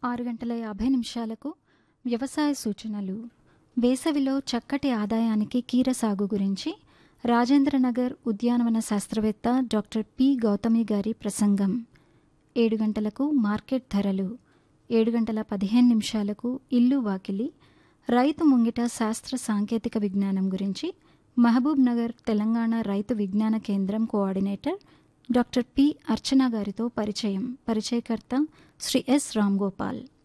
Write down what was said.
ఆరు గంటల యాభై నిమిషాలకు వ్యవసాయ సూచనలు వేసవిలో చక్కటి ఆదాయానికి కీర సాగు గురించి రాజేంద్రనగర్ ఉద్యానవన శాస్త్రవేత్త డాక్టర్ పి గౌతమి గారి ప్రసంగం ఏడు గంటలకు మార్కెట్ ధరలు ఏడు గంటల పదిహేను నిమిషాలకు ఇల్లు వాకిలి రైతు ముంగిట శాస్త్ర సాంకేతిక విజ్ఞానం గురించి మహబూబ్ నగర్ తెలంగాణ రైతు విజ్ఞాన కేంద్రం కోఆర్డినేటర్ డాక్టర్ పి అర్చన గారితో పరిచయం పరిచయకర్త శ్రీ ఎస్ రామ్ గోపాల్